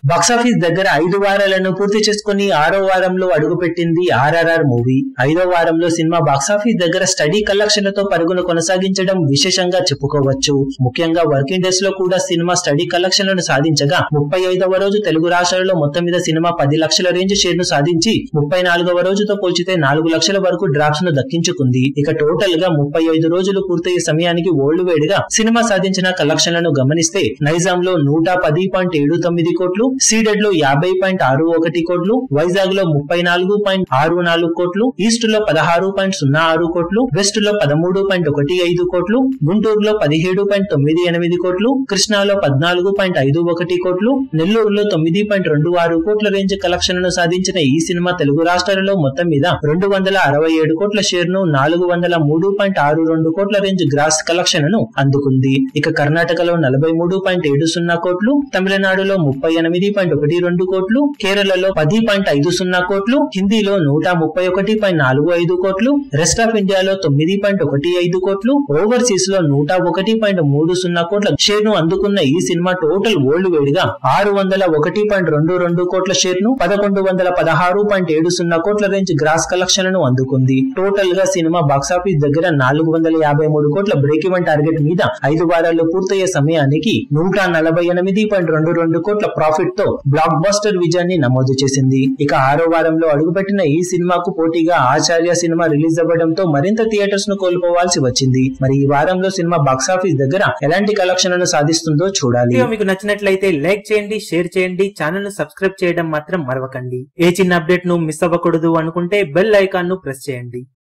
box office దగ్గర ఐదు వారాలను పూర్తి చేసుకుని ఆరో వారంలో అడుగుపెట్టింది ఆర్ఆర్ఆర్ మూవీ ఐదో వారంలో సినిమా బాక్సాఫీస్ దగ్గర స్టడీ కలెక్షన్లతో పరుగును కొనసాగించడం విశేషంగా చెప్పుకోవచ్చు ముఖ్యంగా వర్కింగ్ డేస్ లో కూడా సినిమా స్టడీ కలెక్షన్లను సాధించగా ముప్పై ఐదవ రోజు తెలుగు రాష్ట్రాలలో మొత్తం మీద సినిమా పది లక్షల రేంజ్ షేర్ ను సాధించి ముప్పై నాలుగవ రోజుతో పోల్చితే నాలుగు లక్షల వరకు డ్రాప్స్ ను దక్కించుకుంది ఇక టోటల్ గా ముప్పై ఐదు రోజులు పూర్తయ్యే సమయానికి ఓల్డ్ వేడిగా సినిమా సాధించిన కలెక్షన్లను గమనిస్తే నైజాం లో నూట పది పాయింట్ ఏడు తొమ్మిది కోట్లు సీడెడ్ లో యాభై పాయింట్ ఆరు ఒకటి కోట్లు వైజాగ్ లో ముప్పై నాలుగు పాయింట్ ఆరు నాలుగు కోట్లు ఈస్ట్ లో పదహారు పాయింట్ సున్నా ఆరు కోట్లు వెస్ట్ లో పదమూడు పాయింట్ ఒకటి ఐదు కోట్లు గుంటూరులో పదిహేడు పాయింట్ తొమ్మిది ఎనిమిది కోట్లు కృష్ణాలో పద్నాలుగు పాయింట్ ఐదు ఒకటి కోట్లు నెల్లూరులో తొమ్మిది పాయింట్ రెండు ఆరు కోట్ల రేంజ్ కలెక్షన్లను సాధించిన ఈ సినిమా తెలుగు రాష్ట్రాలలో మొత్తం మీద రెండు వందల అరవై ఏడు కోట్ల షేర్ ను నాలుగు వందల మూడు పాయింట్ ఆరు రెండు కోట్ల రేంజ్ గ్రాస్ కలెక్షన్ ను అందుకుంది ఇక కర్ణాటకలో నలభై మూడు పాయింట్ ఏడు సున్నా కోట్లు తమిళనాడులో ముప్పై ఎనిమిది పాయింట్ ఒకటి రెండు కోట్లు కేరళలో పది పాయింట్ ఐదు సున్నా కోట్లు హిందీలో నూట ముప్పై ఒకటి పాయింట్ నాలుగు ఐదు కోట్లు రెస్ట్ ఆఫ్ ఇండియాలో తొమ్మిది పాయింట్ ఒకటి ఐదు కోట్లు ఓవర్సీస్ లో నూట ఒకటి పాయింట్ మూడు సున్నా కోట్ల షేర్ ను అందుకున్న ఈ సినిమా టోటల్ వరల్డ్ వేడిగా ఆరు వందల ఒకటి పాయింట్ రెండు రెండు కోట్ల షేర్ ను పదకొండు వందల పదహారు పాయింట్ ఏడు సున్నా కోట్ల రేంజ్ గ్రాస్ కలెక్షన్ ను అందుకుంది టోటల్ గా సినిమా బాక్సాఫీస్ దగ్గర నాలుగు వందల యాభై మూడు కోట్ల బ్రేక్ ఈవెన్ టార్గెట్ మీద ఐదు వారాలు పూర్తయ్యే సమయానికి నూట నలభై ఎనిమిది పాయింట్ రెండు రెండు కోట్ల ప్రాఫిట్ తో బ్లాక్ బస్టర్ విజయాన్ని నమోదు చేసింది ఇక ఆరో వారంలో అడుగుపెట్టిన ఈ సినిమాకు పోటీగా ఆచార్య సినిమా రిలీజ్ అవ్వడంతో మరింత థియేటర్స్ ను కోల్పోవాల్సి వచ్చింది మరి ఈ వారంలో సినిమా బాక్సాఫీస్ దగ్గర ఎలాంటి కలెక్షన్లను సాధిస్తుందో చూడాలి వీడియో మీకు నచ్చినట్లయితే లైక్ చేయండి షేర్ చేయండి ఛానల్ ను సబ్స్క్రైబ్ చేయడం మాత్రం మరవకండి ఏ చిన్న అప్డేట్ ను మిస్ అవ్వకూడదు అనుకుంటే బెల్ ఐకాన్ ను ప్రెస్ చేయండి